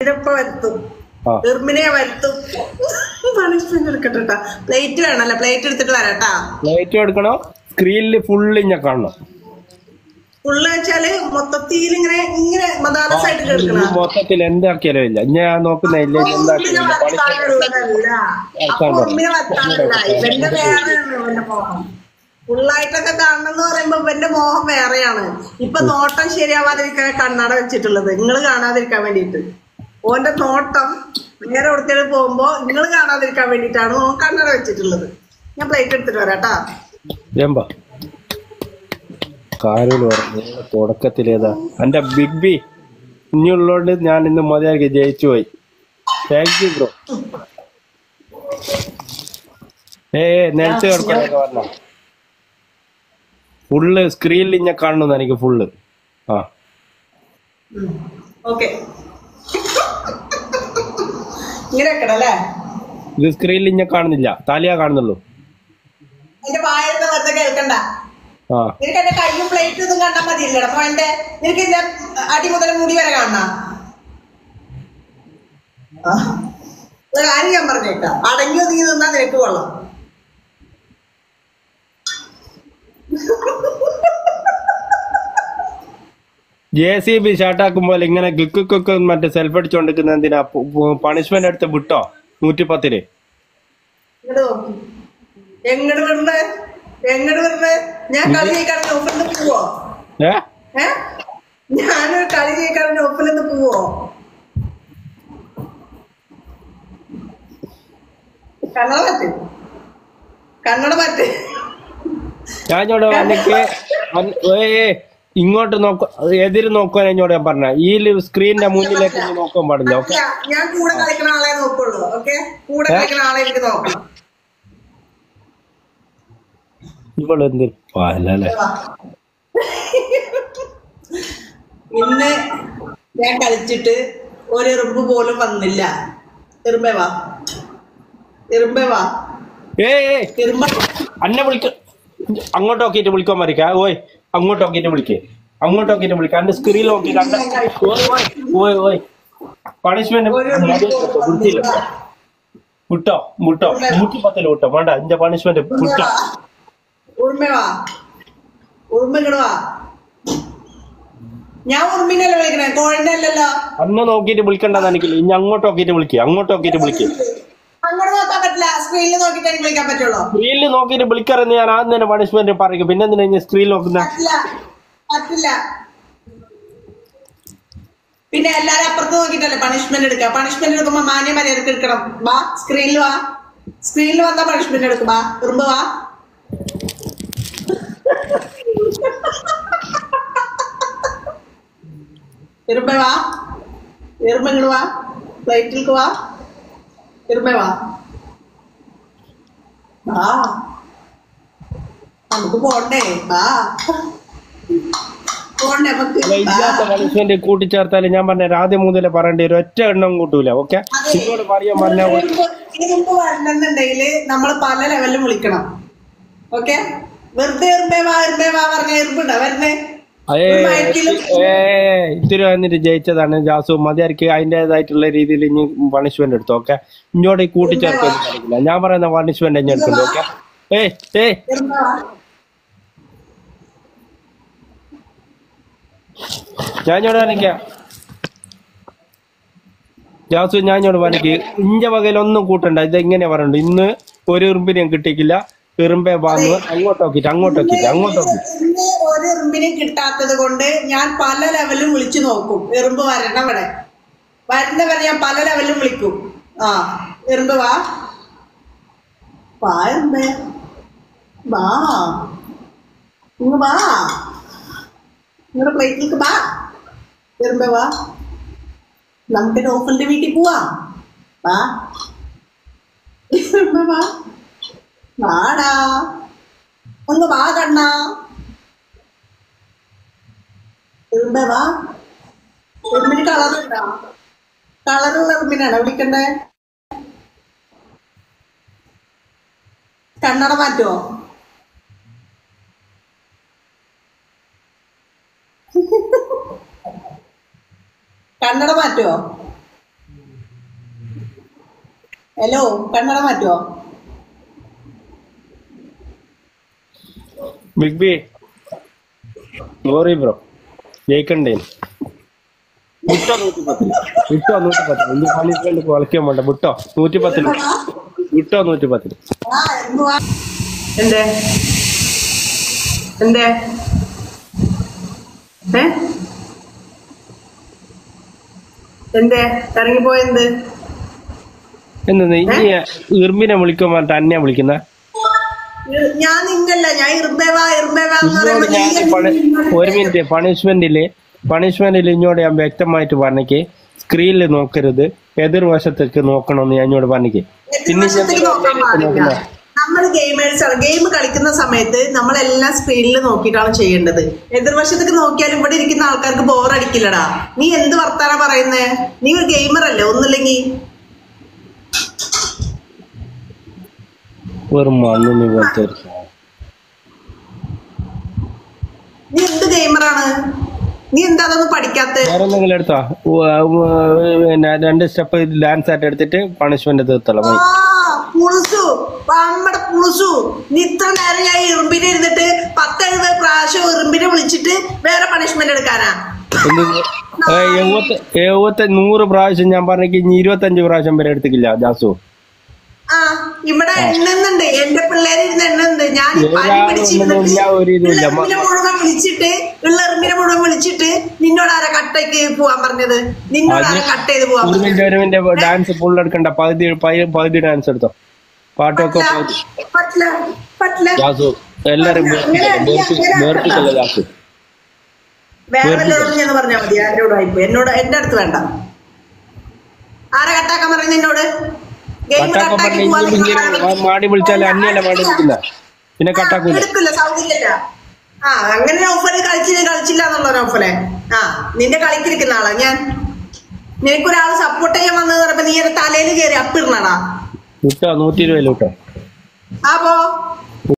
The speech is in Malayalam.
ഇതിപ്പോ വരുത്തും ആ എറുമ്പിനെ വരുത്തും പണിഷ്മെന്റ് എടുക്കട്ടെ പ്ലേറ്റ് വേണല്ലോ പ്ലേറ്റ് എടുത്തിട്ട് വരാട്ടാ ലൈറ്റ് എടുക്കണം സ്ക്രീനിൽ ഫുള്ള് ഇങ്ങനെ കാണണം ഫുള്ള് വെച്ചാല് മൊത്തത്തിൽ ഇങ്ങനെ ഇങ്ങനെ മദാലസായിട്ട് ഈ കിടക്കണം മൊത്തത്തിൽ എന്താക്കിയാലും ഇല്ല ഞാൻ നോക്കുന്ന ഇല്ല ഉറുമ്പിനെ എന്താക്കിയാലും വരത്താനുള്ളതല്ല അപ്പൊ ഉറുമ്പിനെ വരത്താനല്ല ഇവന്റെ വേറെയാണ് ഇവന്റെ മോഹം ഫുള്ളായിട്ടൊക്കെ കാണണം എന്ന് പറയുമ്പോ ഇവന്റെ മോഹം വേറെയാണ് ഇപ്പൊ നോട്ടം ശരിയാവാതിരിക്കാൻ കണ്ണട വെച്ചിട്ടുള്ളത് നിങ്ങൾ കാണാതിരിക്കാൻ വേണ്ടിയിട്ട് ഓന്റെ നോട്ടം നേരെ എവിടത്തേക്ക് പോകുമ്പോ നിങ്ങൾ കാണാതിരിക്കാൻ വേണ്ടിയിട്ടാണ് ഓൻ കണ്ണട വെച്ചിട്ടുള്ളത് ഞാൻ പ്ലേറ്റ് എടുത്തിട്ട് വരാട്ടാ ജമ്പ കാരോട് പറഞ്ഞു തുടക്കത്തിലേതാ എന്റെ ബിഗ് ബി ഇനിയുള്ളോണ്ട് ഞാൻ ഇന്ന് മതിയാക്കി ജയിച്ചു പോയി താങ്ക് യു ബ്രോ ഏ നിലത്ത് കിടക്കണൊക്കെ പറഞ്ഞ ഫുള്ള് സ്ക്രീനിൽ ഞാൻ കാണുന്നു എനിക്ക് ഫുള്ള് ആ ഓക്കെ ഇങ്ങനെ വെക്കണം അല്ലേ ഇത് സ്ക്രീനിൽ ഞാൻ കാണുന്നില്ല താലിയാ കാണുന്നുള്ളൂ എന്റെ വായത്തെ വെറുതെ കേൾക്കണ്ട ആ നിനക്ക് എന്റെ കയ്യും പ്ലേറ്റ് ഇതും കണ്ടാ മതിയില്ലടാ അപ്പൊ എന്റെ നിനക്ക് എന്റെ അടി മുതൽ മുടി വരെ കാണണം ആ. ഒരു കാര്യം ഞാൻ പറഞ്ഞേക്കാം അടങ്ങി ഒതുങ്ങി നിന്നാ നിനക്ക് കൊള്ളാം ജെ സി ബി ഷാർട്ടാക്കുമ്പോൾ ഇങ്ങനെ ക്ലിക്ക് ക്ലിക്ക് മറ്റേ സെൽഫ് അടിച്ചോണ്ടിരിക്കുന്ന എന്തിനാ പണിഷ്മെന്റ് എടുത്ത് വിട്ടോ നൂറ്റി പത്തില് ഇങ്ങോട്ട് നോക്കി എങ്ങോട്ട് വരണേ എങ്ങോട്ട് വരണേ ഞാൻ കളി ജയിക്കാണെങ്കിൽ ഒപ്പിൽ നിന്ന് പോവോ ഏ ഏ ഞാനൊരു കളി ജയിക്കാണെങ്കിൽ ഒപ്പിൽ നിന്ന് പോവോ കണ്ണട പറ്റ് കണ്ണട പറ്റ് ഞാൻ ഇങ്ങോട്ട് എനിക്ക് വന്ന് ഏയ് ഇങ്ങോട്ട് നോക്ക എതിര് നോക്കാൻ എന്നോട് ഞാൻ പറഞ്ഞ ഈ സ്ക്രീനിന്റെ മുന്നിലേക്ക് ഇനി നോക്കാൻ പാടില്ല ഓക്കെ ഞാൻ- ഞാൻ കൂടെ കളിക്കുന്ന ആളെ നോക്കുള്ളൂ ഓക്കെ കൂടെ ഏ? കളിക്കുന്ന ആളെ എനിക്ക് നോക്കണം ഇവള് എന്ത് പാലല്ലേ വാ. ഇന്ന് ഞാൻ കളിച്ചിട്ട് ഒരു എറുമ്പ് പോലും വന്നില്ല എറുമ്പേ വാ എറുമ്പേ വാ ഏ എറുമ്പ അന്നെ വിളിക്ക അങ്ങോട്ട് നോക്കിയിട്ട് വിളിക്കാൻ മരിക്ക ഓയ് അങ്ങോട്ട് നോക്കിയിട്ട് വിളിക്കേ അങ്ങോട്ട് നോക്കിയിട്ട് വിളിക്ക അന്റെ സ്ക്രീൻ നോക്കിയിട്ട് അന്റെ ഓയ് ഓയ് ഓയ് ഓയ് പണിഷ്മെന്റ് വിട്ടില്ല വിട്ടോ വിട്ടോ നൂറ്റി പത്തില് വിട്ടോ വേണ്ട എന്റെ പണിഷ്മെന്റ് വിട്ടോ ഉറുമ്പേ വാ ഉറുമ്പ ഇങ്ങോട്ട് വാ ഞാൻ ഉറുമ്പിനല്ലേ വിളിക്കണേ കോഴിന്റെ അല്ലല്ലോ അന്ന് നോക്കിയിട്ട് വിളിക്കണ്ടെന്ന് എനിക്കില്ല ഇനി അങ്ങോട്ട് നോക്കിയിട്ട് വിളിക്കുക അങ്ങോട്ട് നോക്കിയിട്ട് വിളിക്കുക അങ്ങോട്ട് നോക്കാൻ പറ്റില്ല സ്ക്രീനിൽ നോക്കിയിട്ട് എനിക്ക് വിളിക്കാൻ പറ്റുള്ളൂ സ്ക്രീനിൽ നോക്കിയിട്ട് വിളിക്കറെന്ന് ഞാൻ ആദ്യം തന്നെ പണിഷ്മെന്റ് പറയും പിന്നെ എന്തിനാ ഇനി സ്ക്രീനിൽ നോക്കുന്ന പറ്റില്ല പറ്റില്ല പിന്നെ എല്ലാരും അപ്പുറത്ത് നോക്കിട്ടല്ലേ പണിഷ്മെന്റ് എടുക്കുക പണിഷ്മെന്റ് എടുക്കുമ്പോ മാന്യ മര്യാദക്ക് എടുക്കണം വാ സ്ക്രീനിൽ വാ സ്ക്രീനിൽ വന്നാ പണിഷ്മെന്റ് എടുക്കും വാ ഉറുമ്പ് വാ എറുമ്പ വാ എറുമ്പ ഇങ്ങോട്ട് വാ ഫ്ലൈറ്റിലേക്ക് വാ എറുമ്പ വാ വാ നമുക്ക് പോണ്ടേ വാ പോണ്ടേ നമുക്ക് ഇല്ലാത്ത വാ. പണിഷ്മെന്റ് കൂട്ടിച്ചേർത്താൽ ഞാൻ പറഞ്ഞ ആദ്യം മുതലേ പറയേണ്ടി ഒരു ഒറ്റ എണ്ണം കൂട്ടൂല ഓക്കെ നിങ്ങളോട് പറയാൻ പറഞ്ഞ ഇതിപ്പോ ഇതിപ്പോ വരണമെന്നുണ്ടെങ്കില് നമ്മൾ പല ലെവലിലും വിളിക്കണം ഓക്കെ വെറുതെ എറുമ്പേ വാ എറുമ്പേ വാ പറഞ്ഞ എറുമ്പുണ്ടോ വരുന്നേ ഒരു മയക്കിലും ഇത്തിരി വന്നിട്ട് ജയിച്ചതാണ് ജാസു മതിയാർക്ക് അതിന്റേതായിട്ടുള്ള രീതിയിൽ ഇനി പണിഷ്മെന്റ് എടുത്തു ഓക്കെ ഇങ്ങോട്ട് ഈ കൂട്ടിച്ചേർക്കാൻ സാധിക്കില്ല ഞാൻ പറയുന്ന പണിഷ്മെന്റ് ഞാൻ എടുക്കുന്നു ഓക്കെ ഏയ് ഏയ് എറുമ്പേ വാ ഞാൻ ഇങ്ങോട്ട് വരയ്ക്കാം ജാസു ഞാൻ ഇങ്ങോട്ട് വരയ്ക്ക് ഇഞ്ച വകയിൽ ഒന്നും കൂട്ടണ്ട ഇത് എങ്ങനെയാ പറയണ്ടു ഇന്ന് ഒരു ഇറുമ്പിനെയും കിട്ടിയിട്ടില്ല ഇറുമ്പെ വന്ന് അങ്ങോട്ട് നോക്കിട്ട് അങ്ങോട്ട് നോക്കിട്ട് അങ്ങോട്ട് നോക്കിട്ട് ഇന്ന് ഒരു എറുമ്പിനെ കിട്ടാത്തത് കൊണ്ട് ഞാൻ പല ലെവലും വിളിച്ചു നോക്കും എറുമ്പ് വരണം ഇവിടെ വരുന്നവരെ ഞാൻ പല ലെവലും വിളിക്കും ആ എറുമ്പ് വാ വാ എറുമ്പേ വാ ഇങ്ങ് വാ നിങ്ങളുടെ പ്ലേറ്റിലേക്ക് വാ എറുമ്പേ വാ നമുക്ക് നോഫലിന്റെ വീട്ടിൽ പോവാം വാ എറുമ്പേ വാ വാടാ ഒന്ന് വാ കണ്ണാ എറുമ്പേ വാ എറുമ്പിന് കളറുണ്ടോ കളറുള്ള എറുമ്പിനാണോ വിളിക്കണ്ടേ കണ്ണട മാറ്റുമോ കണ്ണട മാറ്റുമോ ഹലോ കണ്ണട മാറ്റുവോ ബിഗ് ബി സോറി ബ്രോ ജയിക്കണ്ടേ വിട്ടോ നൂറ്റി പത്തിന് വിട്ടോ നൂറ്റി പത്തിന് എന്ത് പണിഷ്മെന്റ് കൊലക്കാൻ വേണ്ട വിട്ടോ നൂറ്റി പത്തിന് വിട്ടോ നൂറ്റി പത്തിന് ആ എന്തുവാ എന്തേ എന്തേ ഏ എന്തേ ഇറങ്ങിപ്പോയെന്ത് എന്താ ഈ ഇർമിനെ വിളിക്കാൻ പറഞ്ഞിട്ട് അന്നെ വിളിക്കുന്ന ഞാൻ നിങ്ങല്ല ഞാൻ ഇറുമ്പേവാ ഇറുമ്പേവാ എന്ന് ഇങ്ങോട്ട് പറയുമ്പോ ഞാൻ നീ പണി- ഒരു മിനിറ്റ് പണിഷ്മെന്റില് പണിഷ്മെന്റിൽ ഇങ്ങോട്ട് ഞാൻ വ്യക്തമായിട്ട് പറഞ്ഞേക്ക് സ്ക്രീനിൽ നോക്കരുത് എതിർവശത്തേക്ക് നോക്കണമെന്ന് ഞാൻ ഇങ്ങോട്ട് പറഞ്ഞേക്ക് പിന്നെ എതിർവശത്തേക്ക് നോക്കാൻ പാടില്ല നമ്മൾ ഗെയിമേഴ്സ് ആണ് ഗെയിം കളിക്കുന്ന സമയത്ത് നമ്മളെല്ലാം സ്ക്രീനിൽ നോക്കിയിട്ടാണ് ചെയ്യേണ്ടത് എതിർവശത്തേക്ക് നോക്കിയാലും ഇവിടെ ഇരിക്കുന്ന ആൾക്കാർക്ക് ബോർ അടിക്കില്ലടാ നീ എന്ത് വർത്താനാ പറയുന്നേ നീ ഒരു ഗെയിമർ അല്ലേ ഒന്നുമില്ലെങ്കിൽ വെറും മണ്ണിന് പോലത്തെ ഒരു സാധനം. നീ എന്ത് ഗെയിമറാണ് നീ എന്താ അതൊന്നും പഠിക്കാത്ത വേറെ എന്തെങ്കിലും എടുത്തോ ഉവ്വ് ഉവ്വ് പിന്നെ രണ്ട് സ്റ്റെപ്പ് ഡാൻസ് ആയിട്ട് എടുത്തിട്ട് പണിഷ്മെന്റ് തീർത്തോളാം ആ പുളുസു നമ്മുടെ പുളുസു നീ ഇത്ര നേരം ഞാൻ ഇറുമ്പിനെ ഇരുന്നിട്ട് പത്തെഴുപത് പ്രാവശ്യം ഇറുമ്പിനെ വിളിച്ചിട്ട് വേറെ പണിഷ്മെന്റ് എടുക്കാനാ എഴുപത്തി എഴുപത്തി നൂറ് പ്രാവശ്യം ഞാൻ പറഞ്ഞെങ്കിൽ ഇനി ഇരുപത്തഞ്ച് പ്രാവശ്യം വരെ എടുത്തിക്കില്ല ജാസു ആ ഇവിടെ എണ്ണുന്നുണ്ട് എന്റെ പിള്ളേര് ഇരുന്ന് എണ്ണുന്നുണ്ട് ഞാൻ ഈ പനി ഒരാളും പിടിച്ചിരുന്നിട്ട് ഒന്നുമില്ല, ഒരു ഇതുമില്ല. ഇളെറുമ്പിനെ മുഴുവൻ വിളിച്ചിട്ട് ഇളെറുമ്പിനെ മുഴുവൻ വിളിച്ചിട്ട് നിന്നോട് ആരാ കട്ടയ്ക്ക് പോവാൻ പറഞ്ഞത് നിന്നോട് ആരാ കട്ട് ചെയ്ത് പോവാൻ ഒരു പറഞ്ഞത് മിനിറ്റ് ഒരു മിനിറ്റ് ഡാൻസ് ഫുൾ എടുക്കണ്ട പകുതി പകുതി- പകുതി ഡാൻസ് എടുത്തോ പാട്ടൊക്കെ പകുതി. പറ്റില്ല പറ്റില്ല ജാസു എല്ലാരും വേർപ്പിക്കല്ല ജാസു വേറെ വല്ലവരോടും ഞാൻ പറഞ്ഞാൽ മതി ആരോടും ആയിപ്പോ എന്നോട് എന്റെ അടുത്ത് വേണ്ട ആരെ കട്ടാക്കാൻ പറയുന്നത് നിന്നോട് ഗെയിം കട്ടാക്കാൻ കട്ടാക്കി പറഞ്ഞ പോവാൻ ഇങ്ങനെ നിന്നോട് മാടി വിളിച്ചാലേ അന്യല്ല മാടി വിളിക്കുന്ന പിന്നെ കട്ടാക്കൂല എടുക്കില്ല സൗകര്യമില്ല ആ അങ്ങനെ ഓഫറിൽ കളിച്ചില്ല കളിച്ചില്ല എന്നുള്ള ഓഫറെ ആ നിന്റെ കളിക്കിരിക്കുന്ന ആളാ ഞാൻ നിനക്കൊരാൾ സപ്പോർട്ട് ചെയ്യാൻ വന്നത് പറയുമ്പോ നീ എന്റെ തലയിൽ കയറി അപ്പിടണടാ വിട്ടോ നൂറ്റി ഇരുപതിൽ വിട്ടോ അപ്പോ